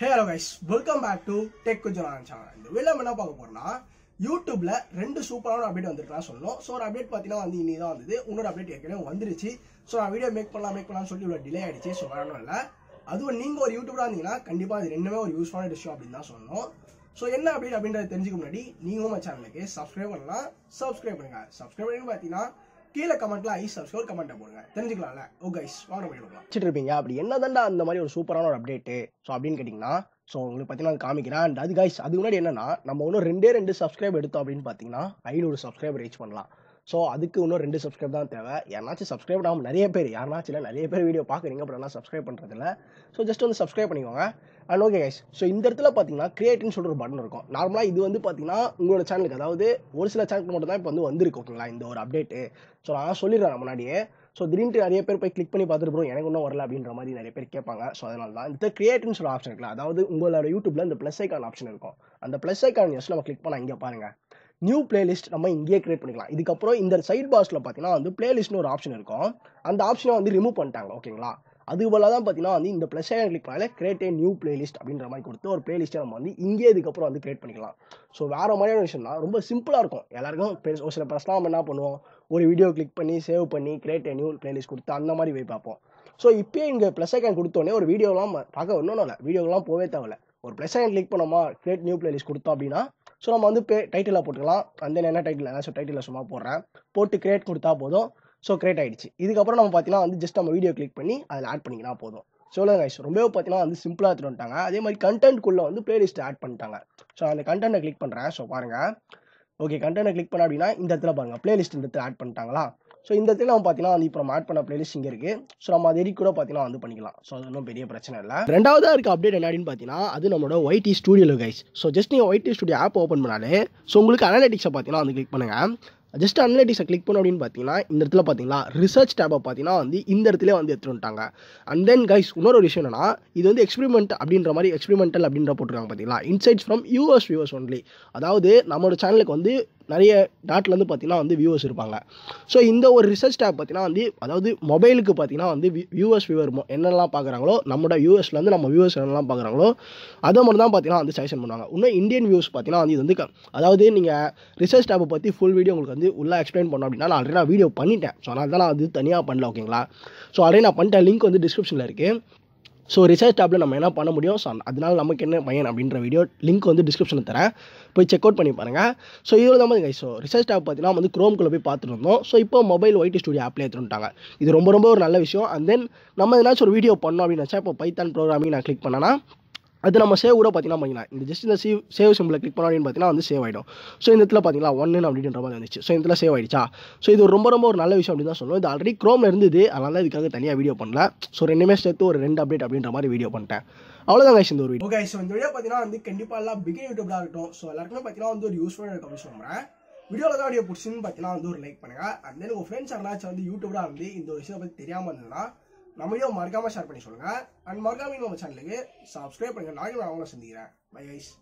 hello guys welcome back to tech குஜரான் channel இந்த video என்ன பார்க்க போறோம்னா யூடியூப்ல ரெண்டு சூப்பரான அப்டேட் வந்திருக்கலாம் சொல்லணும் ஸோ ஒரு அப்டேட் பார்த்தீங்கன்னா வந்து இன்னி தான் வந்தது இன்னொரு அப்டேட் ஏற்கனவே வந்துருச்சு ஸோ நான் வீடியோ மேக் பண்ணலாம் மேக் பண்ணலாம்னு சொல்லி இவ்வளோ டிலே ஆயிடுச்சு ஸோ வரணும் இல்லை அதுவும் நீங்க ஒரு யூடியூபரா இருந்தீங்கன்னா கண்டிப்பா இது ரெண்டுமே ஒரு யூஸ்ஃபுல்லான விஷயம் அப்படின்னு தான் சொல்லணும் ஸோ என்ன அப்டேட் அப்படின்றத தெரிஞ்சுக்க முன்னாடி நீங்களும் நம்ம சேனலுக்கு சப்ஸ்கிரைப் பண்ணலாம் சப்ஸ்கிரைப் பண்ணுங்க சப்ஸ்கிரைப் பண்ணி பார்த்தீங்கன்னா கீழே கமெண்ட்ல ஐ சப்ஸ்கிரைப் கமெண்ட் போடுங்க தெரிஞ்சுக்கலாம்ல ஓ கைஸ் வாங்க வீடியோ வச்சுட்டு இருப்பீங்க அப்படி என்னதான்டா அந்த மாதிரி ஒரு சூப்பரான ஒரு அப்டேட்டு ஸோ அப்படின்னு கேட்டிங்கன்னா ஸோ உங்களுக்கு பார்த்தீங்கன்னா அது காமிக்கிறேன் அண்ட் அது கைஸ் அதுக்கு முன்னாடி என்னன்னா நம்ம இன்னும் ரெண்டே ரெண்டு சப்ஸ்கிரைப் எடுத்தோம் அப்படின்னு பார்த்தீங்கன்னா ஐநூறு சப்ஸ்கிரைப் ரீச் பண்ணலாம் ஸோ அதுக்கு இன்னும் ரெண்டு சப்ஸ்கிரைப் தான் தேவை யாராச்சும் சப்ஸ்கிரைப் ஆகாமல் நிறைய பேர் யாருனாச்சும் இல்லை நிறைய பேர் வீடியோ பார்க்குறீங்க பட் ஆனால் சப்ஸ்கிரைப் பண்ணுறதில்ல ஸோ ஜஸ்ட் வந்து சப்ஸ்கிரைப் பண்ணிக்கோங்க அண்ட் ஓகே கைஸ் ஸோ இந்த இடத்துல பார்த்தீங்கன்னா கிரியேட்டின்னு சொல்கிற ஒரு பட்டன் இருக்கும் நார்மலாக இது வந்து பார்த்தீங்கன்னா உங்களோட சேனலுக்கு அதாவது ஒரு சில சேனலுக்கு மட்டும் தான் இப்போ வந்து வந்திருக்கு ஓகேங்களா இந்த ஒரு அப்டேட்டு ஸோ நான் சொல்லிடுறேன் முன்னாடியே ஸோ திடீர்னு நிறைய பேர் போய் கிளிக் பண்ணி பார்த்துட்டு ப்ரோ எனக்கு இன்னும் வரல அப்படின்ற மாதிரி நிறைய பேர் கேட்பாங்க ஸோ அதனால தான் இந்த கிரியேட்டின்னு சொல்ல ஆப்ஷன் இருக்குல்ல அதாவது உங்களோட யூடியூப்ல இந்த ப்ளஸ் ஐக்கான் ஆப்ஷன் இருக்கும் அந்த ப்ளஸ் ஐக்கான் ஜஸ்ட் நம்ம கிளிக் பண்ண இங்கே பாருங்க நியூ பிளேலிஸ்ட் நம்ம இங்கேயே கிரியேட் பண்ணிக்கலாம் இதுக்கப்புறம் இந்த சைட் பாக்ஸில் பார்த்தீங்கன்னா வந்து பிளேலிஸ்ட்னு ஒரு ஆப்ஷன் இருக்கும் அந்த ஆப்ஷனை வந்து ரிமூவ் பண்ணிட்டாங்க ஓகேங்களா அது போல தான் பார்த்தீங்கன்னா வந்து இந்த ப்ளஸ் ஐக்கான் கிளிக் பண்ணாலே கிரியேட் ஏ நியூ பிளேலிஸ்ட் அப்படின்ற மாதிரி கொடுத்து ஒரு பிளேலிஸ்ட்டை நம்ம வந்து இங்கே இதுக்கப்புறம் வந்து கிரியேட் பண்ணிக்கலாம் ஸோ வேறு மாதிரியான விஷயம்னா ரொம்ப சிம்பிளாக இருக்கும் எல்லாருக்கும் பெருசு- ஒரு சில பர்சனாக நம்ம என்ன பண்ணுவோம் ஒரு வீடியோ கிளிக் பண்ணி சேவ் பண்ணி கிரியேட் நியூ பிளேலிஸ்ட் கொடுத்து அந்த மாதிரி போய் பார்ப்போம் ஸோ இப்போயே இங்கே ப்ளஸ் ஐக்கான் கொடுத்தோடனே ஒரு வீடியோலாம் பார்க்க ஒன்றும் இல்லை வீடியோலாம் போவே தேவையில்ல ஒரு ப்ளஸ் ஐக்கான் கிளிக் பண்ணோமா கிரியேட் நியூ பிளேலிஸ்ட் கொடுத்தோம் அப்படின்னா ஸோ நம்ம வந்து பே டைட்டிலாக போட்டுக்கலாம் அந்த என்ன டைட்டில் ஏதாச்சும் டைட்டில் சும்மா போடுறேன் போட்டு கிரியேட் கொடுத்தா போதும் ஸோ கிரியேட் ஆயிடுச்சு இதுக்கப்புறம் நம்ம பார்த்தீங்கன்னா வந்து ஜஸ்ட் நம்ம வீடியோ கிளிக் பண்ணி அதில் ஆட் பண்ணிக்கினா போதும் சொல்லுங்க guys ரொம்பவே பார்த்தீங்கன்னா வந்து சிம்பிளாக எடுத்துட்டு வந்துட்டாங்க அதே மாதிரி கண்டென்ட்குள்ளே வந்து பிளேலிஸ்ட் ஆட் பண்ணிட்டாங்க ஸோ அந்த கண்டென்ட்டை கிளிக் பண்ணுறேன் ஸோ பாருங்கள் ஓகே கண்டென்ட்டை கிளிக் பண்ண அப்படின்னா இந்த இடத்துல பாருங்க பிளேலிஸ்ட் இந்த இடத்துல ஆட் பண்ணிட்டாங்களா ஸோ இந்த இடத்துல நம்ம பார்த்தீங்கன்னா வந்து இப்போ நம்ம ஆட் பண்ண பிளேலிஸ்ட் இங்கே இருக்கு ஸோ நம்ம அதை edit கூட பார்த்தீங்கன்னா வந்து பண்ணிக்கலாம் ஸோ அது ஒன்றும் பெரிய பிரச்சனை இல்லை ரெண்டாவதாக இருக்க அப்டேட் என்ன அப்படின்னு பார்த்தீங்கன்னா அது நம்மளோட YT studio guys so just நீங்கள் ஒய்டி ஸ்டுடியோ ஆப் ஓப்பன் பண்ணாலே ஸோ உங்களுக்கு அனலிட்டிக்ஸை பார்த்தீங்கன்னா வந்து கிளிக் பண்ணுங்க ஜஸ்ட் அனலிட்டிக்ஸை கிளிக் பண்ணோம் அப்படின்னு பார்த்தீங்கன்னா இந்த இடத்துல பார்த்தீங்களா ரிசர்ச் டேப்பை பார்த்தீங்கன்னா வந்து இந்த இடத்துல வந்து எடுத்துட்டு வந்துட்டாங்க அண்ட் தென் கைஸ் இன்னொரு ஒரு விஷயம் என்னன்னா இது வந்து எக்ஸ்பெரிமெண்ட் அப்படின்ற மாதிரி எக்ஸ்பெரிமெண்டல் அப்படின்ற போட்டிருக்காங்க பார்த்தீங்களா insights from US viewers only அதாவது நம்மளோட சேனலுக்கு வந்து நிறைய நாட்டிலேருந்து பார்த்தீங்கன்னா வந்து வியூவர்ஸ் இருப்பாங்க ஸோ இந்த ஒரு ரிசர்ச் டேப் பார்த்தீங்கன்னா வந்து அதாவது மொபைலுக்கு பார்த்தீங்கன்னா வந்து வியூவர்ஸ் வியூவர் என்னெல்லாம் பார்க்குறாங்களோ நம்மளோட யூஎஸ்லேருந்து நம்ம வியூவர்ஸ் என்னெல்லாம் பார்க்குறாங்களோ அதை மட்டும் தான் பார்த்தீங்கன்னா வந்து சஜஷன் பண்ணுவாங்க இன்னும் இந்தியன் வியூஸ் பார்த்தீங்கன்னா வந்து இது வந்து க- அதாவது நீங்கள் ரிசர்ச் டேப்பை பற்றி ஃபுல் வீடியோ உங்களுக்கு வந்து உள்ளே எக்ஸ்பிளைன் பண்ணோம் அப்படின்னா நான் ஆல்ரெடி நான் வீடியோ பண்ணிட்டேன் ஸோ அதனால தான் நான் அது தனியாக பண்ணல ஓகேங்களா ஸோ ஆல்ரெடி நான் பண்ணிட்டேன் லிங்க் வந்து டிஸ்கிரிப்ஷனில் இருக்குது ஸோ ரிசர்ச் டேப்பில் நம்ம என்ன பண்ண முடியும் ஸோ அதனால நமக்கு என்ன பயன் அப்படின்ற வீடியோ லிங்க் வந்து டிஸ்கிரிப்ஷனில் தரேன் போய் செக் அவுட் பண்ணி பாருங்கள் ஸோ இதில் தான் வந்து ஸோ ரிசர்ச் டேப் பார்த்தீங்கன்னா வந்து குரோம்குள்ளே போய் பார்த்துட்டு இருந்தோம் ஸோ இப்போ மொபைல் ஒயிட் ஸ்டுடியோ ஆப்லேயே எடுத்துட்டாங்க இது ரொம்ப ரொம்ப ஒரு நல்ல விஷயம் அண்ட் தென் நம்ம எதனாச்சும் ஒரு வீடியோ பண்ணோம் அப்படின்னு நினச்சா இப்போ பைத்தான் ப்ரோக்ராமிங் நான் கிளிக் பண்ணேன்னா அது நம்ம சேவ் கூட பார்த்தீங்கன்னா பண்ணிக்கலாம் இந்த ஜஸ்ட் இந்த சேவ் சேவ் சிம்பிளை கிளிக் பண்ணோம் அப்படின்னு பார்த்தீங்கன்னா வந்து சேவ் ஆகிடும் ஸோ இந்த இடத்துல பார்த்தீங்களா ஒன்னு அப்படின்ற மாதிரி வந்துச்சு ஸோ இந்த இடத்துல சேவ் ஆயிடுச்சா ஸோ இது ஒரு ரொம்ப ரொம்ப ஒரு நல்ல விஷயம் அப்படின்னு தான் சொல்லுவோம் இது ஆல்ரெடி க்ரோமில் இருந்தது அதனால தான் இதுக்காக தனியாக வீடியோ பண்ணல ஸோ ரெண்டுமே சேர்த்து ஒரு ரெண்டு அப்டேட் அப்படின்ற மாதிரி வீடியோ பண்ணிட்டேன் அவ்வளோதான் guys இந்த ஒரு வீடியோ ஓகே ஸோ இந்த வீடியோ பார்த்தீங்கன்னா வந்து கண்டிப்பாக எல்லாம் பிகின் யூடியூப்ல இருக்கட்டும் ஸோ எல்லாருக்குமே பார்த்தீங்கன்னா வந்து ஒரு யூஸ்ஃபுல்லாக இருக்கும் அப்படின்னு சொல்கிறேன் வீடியோவில் தான் வீடியோ பிடிச்சின்னு பார்த்தீங்கன்னா வந்து ஒரு லைக் பண்ணுங்க அண்ட் தென் உங்கள் ஃப்ரெண்ட்ஸ் யாராச்சும் வந்து யூடியூப்ல வந்து இந்த ஒரு விஷயம் பற்றி தெரியாமல் இருந்ததுன்னா நம்ம வீடியோ மறக்காம ஷேர் பண்ணி சொல்லுங்க அண்ட் மறக்காம நம்ம சேனலுக்கு சப்ஸ்கிரைப் பண்ணுங்க நாளைக்கு நான் அவங்கள சந்திக்கிறேன் பை கைஸ்